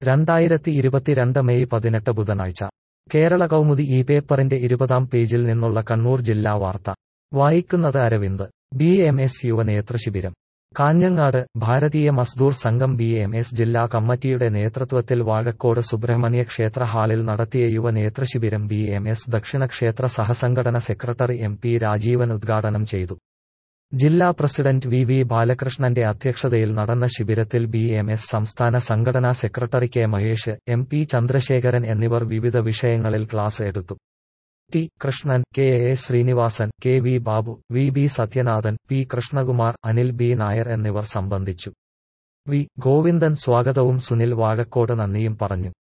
രണ്ടായിരത്തി ഇരുപത്തിരണ്ട് മെയ് പതിനെട്ട് ബുധനാഴ്ച കേരള കൗമുദി ഈ പേപ്പറിന്റെ ഇരുപതാം പേജിൽ നിന്നുള്ള കണ്ണൂർ ജില്ലാ വാർത്ത വായിക്കുന്നത് അരവിന്ദ് ബി എം എസ് യുവനേതൃശിബിരം കാഞ്ഞങ്ങാട് ഭാരതീയ മസ്ദൂർ സംഘം ബി എം എസ് ജില്ലാ കമ്മിറ്റിയുടെ നേതൃത്വത്തിൽ വാഴക്കോട് സുബ്രഹ്മണ്യ ക്ഷേത്ര ഹാളിൽ നടത്തിയ യുവനേതൃശിബിരം ബി എം എസ് ദക്ഷിണ ക്ഷേത്ര സഹസംഘടന സെക്രട്ടറി എം പി രാജീവൻ ഉദ്ഘാടനം ചെയ്തു ജില്ലാ പ്രസിഡന്റ് വി വി ബാലകൃഷ്ണന്റെ അധ്യക്ഷതയിൽ നടന്ന ശിബിരത്തിൽ ബി എം എസ് സംസ്ഥാന സംഘടനാ secretary K Mahesh M P Chandrasekharan എന്നിവർ വിവിധ വിഷയങ്ങളിൽ ക്ലാസ് എടുത്തു T Krishnan K A Srinivasan K V Babu V B Sathyanathan P Krishnakumar Anil B Nair എന്നിവർ സംബന്ധിച്ചു വി ഗോവിന്ദൻ സ്വാഗതവും സുനിൽ വാഴക്കോട് നന്ദിയും പറഞ്ഞു